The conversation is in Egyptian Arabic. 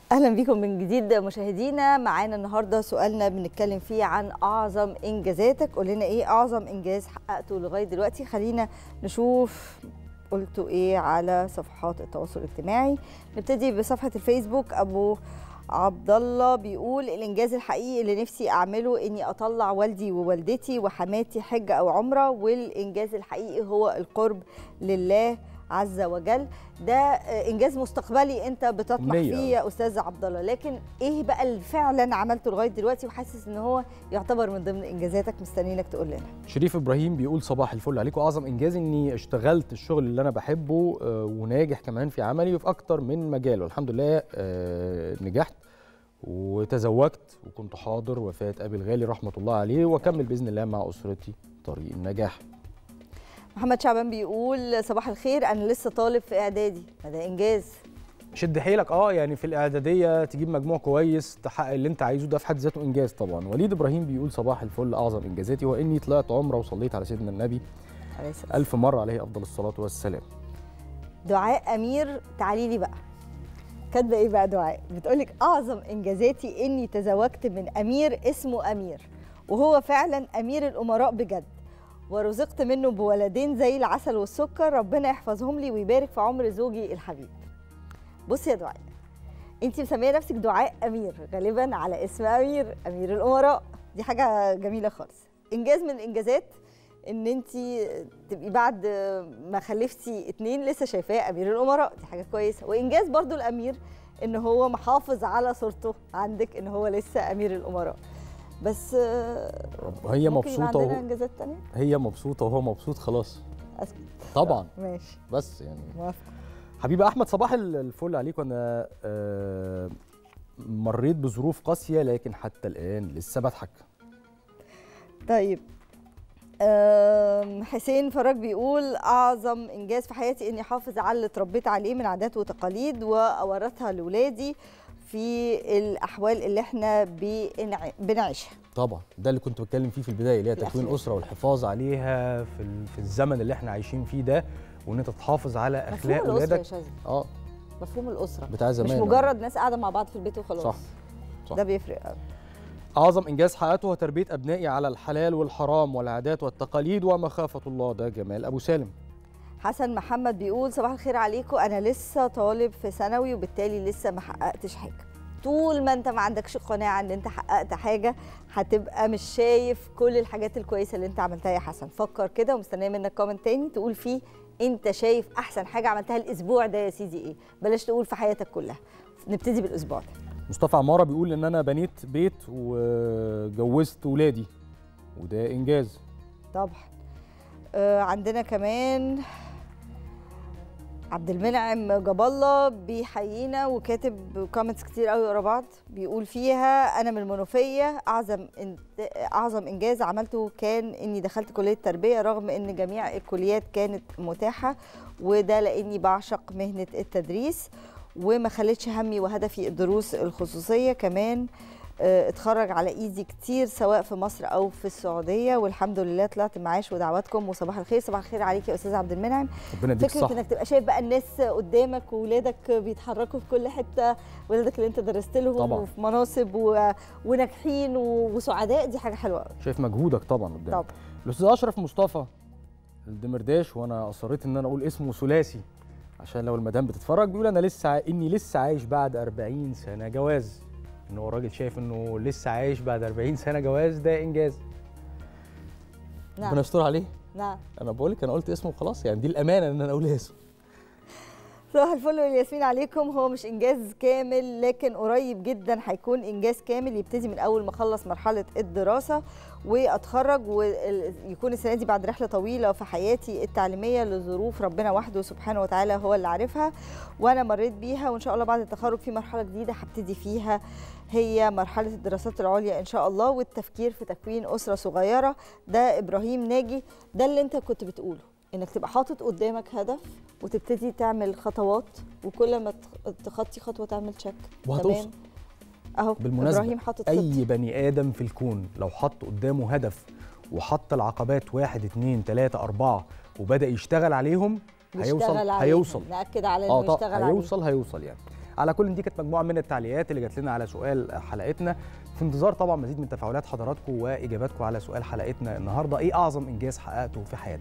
اهلا بيكم من جديد مشاهدينا معانا النهارده سؤالنا بنتكلم فيه عن اعظم انجازاتك قول لنا ايه اعظم انجاز حققته لغايه دلوقتي خلينا نشوف قلتوا ايه على صفحات التواصل الاجتماعي نبتدي بصفحه الفيسبوك ابو عبد الله بيقول الانجاز الحقيقي اللي نفسي اعمله اني اطلع والدي ووالدتي وحماتي حجه او عمره والانجاز الحقيقي هو القرب لله عز وجل ده انجاز مستقبلي انت بتطمح أمنية. فيه يا استاذ عبد الله لكن ايه بقى اللي فعلا عملته لغايه دلوقتي وحاسس ان هو يعتبر من ضمن انجازاتك مستنيينك تقول لنا شريف ابراهيم بيقول صباح الفل عليكم اعظم انجاز اني اشتغلت الشغل اللي انا بحبه آه، وناجح كمان في عملي وفي اكتر من مجال والحمد لله آه، نجحت وتزوجت وكنت حاضر وفاه ابي الغالي رحمه الله عليه واكمل باذن الله مع اسرتي طريق النجاح محمد شعبان بيقول صباح الخير انا لسه طالب في اعدادي ده انجاز شد حيلك اه يعني في الاعداديه تجيب مجموع كويس تحقق اللي انت عايزه ده في حد ذاته انجاز طبعا وليد ابراهيم بيقول صباح الفل اعظم انجازاتي واني طلعت عمره وصليت على سيدنا النبي عليه السلام. الف مره عليه افضل الصلاه والسلام دعاء امير تعالي لي بقى كاتبه ايه بقى دعاء بتقولك اعظم انجازاتي اني تزوجت من امير اسمه امير وهو فعلا امير الامراء بجد ورزقت منه بولدين زي العسل والسكر ربنا يحفظهم لي ويبارك في عمر زوجي الحبيب بصي يا دعاء انت مسميه نفسك دعاء امير غالبا على اسم امير امير الامراء دي حاجه جميله خالص انجاز من الانجازات ان انت تبقي بعد ما خلفتي اتنين لسه شايفاه امير الامراء دي حاجه كويسه وانجاز برضو الامير ان هو محافظ على صورته عندك ان هو لسه امير الامراء بس آه، رب- هي ممكن يبقى مبسوطه عندنا وهو انجازات تانية هي مبسوطه وهو مبسوط خلاص أسكت. طبعا ماشي بس يعني موافقه حبيبي احمد صباح ال- الفل عليك وانا آه، مريت بظروف قاسيه لكن حتى الان لسه بضحك طيب أم، حسين فراج بيقول اعظم انجاز في حياتي اني احافظ على اللي اتربيت عليه من عادات وتقاليد واورثها لاولادي في الاحوال اللي احنا بنع- بنعيشها طبعا ده اللي كنت بتكلم فيه في البدايه اللي هي تكوين الأخلاق. اسره والحفاظ عليها في ال- في الزمن اللي احنا عايشين فيه ده وان انت تحافظ على مفهوم اخلاق الاسره يا اولادك شاذلي اه مفهوم الاسره بتاع زمان مش آه. مجرد ناس قاعده مع بعض في البيت وخلاص صح صح. ده بيفرق قوي اعظم انجاز حققته هو تربيه ابنائي على الحلال والحرام والعادات والتقاليد ومخافه الله ده جمال ابو سالم حسن محمد بيقول صباح الخير عليكم انا لسه طالب في ثانوي وبالتالي لسه ما حققتش حاجه طول ما انت ما عندكش قناعه ان انت حققت حاجه هتبقى مش شايف كل الحاجات الكويسه اللي انت عملتها يا حسن فكر كده ومستنيه منك كومنت تاني تقول فيه انت شايف احسن حاجه عملتها الاسبوع ده يا سيدي ايه بلاش تقول في حياتك كلها نبتدي بالاسبوع ده مصطفى عماره بيقول ان انا بنيت بيت وجوزت ولادي وده انجاز طبعا آه عندنا كمان عبد المنعم جاب الله بيحيينا وكاتب كومنتس كتير قوي ورا بعض بيقول فيها انا من المنوفيه اعظم إن- اعظم انجاز عملته كان اني دخلت كليه التربيه رغم ان جميع الكليات كانت متاحه وده لاني بعشق مهنه التدريس وما خلتش همي وهدفي الدروس الخصوصيه كمان آه، اتخرج على ايدي كتير سواء في مصر او في السعوديه والحمد لله طلعت معاش ودعواتكم وصباح الخير صباح الخير عليك يا استاذ عبد المنعم ربنا يديك فكره الصحه انك تبقى شايف بقى الناس قدامك وولادك بيتحركوا في كل حته ولادك اللي انت درست لهم طبعاً. وفي مناصب و... وناجحين و... وسعداء دي حاجه حلوه قوي شايف مجهودك طبعا قدامك طبعا الاستاذ اشرف مصطفى الدمرداش وانا اصريت ان انا اقول اسمه ثلاثي عشان لو المدام بتتفرج بيقول انا لسه ع- اني لسه عايش بعد 40 سنه جواز ان هو الراجل شايف انه لسه عايش بعد 40 سنه جواز ده انجاز ربنا نعم يستر عليه نعم انا بقول لك انا قلت اسمه خلاص يعني دي الامانه ان انا اقول اسمه صباح الفل والياسمين عليكم هو مش انجاز كامل لكن قريب جدا هيكون انجاز كامل يبتدي من اول ما اخلص مرحله الدراسه واتخرج ويكون السنه دي بعد رحله طويله في حياتي التعليميه لظروف ربنا وحده سبحانه وتعالى هو اللي عارفها وانا مريت بيها وان شاء الله بعد التخرج في مرحله جديده هبتدي فيها هي مرحله الدراسات العليا ان شاء الله والتفكير في تكوين اسره صغيره ده ابراهيم ناجي ده اللي انت كنت بتقوله انك تبقى حاطط قدامك هدف وتبتدي تعمل خطوات وكل ما تخ- تخطي خطوه تعمل تشيك وهتوصل اهو بالمناسبة، ابراهيم حاطط اي خطه بني ادم في الكون لو حط قدامه هدف وحط العقبات واحد اتنين تلاته اربعه وبدا يشتغل عليهم هيوصل يشتغل عليه. هيوصل ناكد على اه انه طب يشتغل عليه هيوصل هيوصل يعني على كل دي كانت مجموعه من التعليقات اللي جات لنا على سؤال حلقتنا في انتظار طبعا مزيد من تفاعلات حضراتكم واجاباتكم على سؤال حلقتنا النهارده ايه اعظم انجاز حققته في حياتك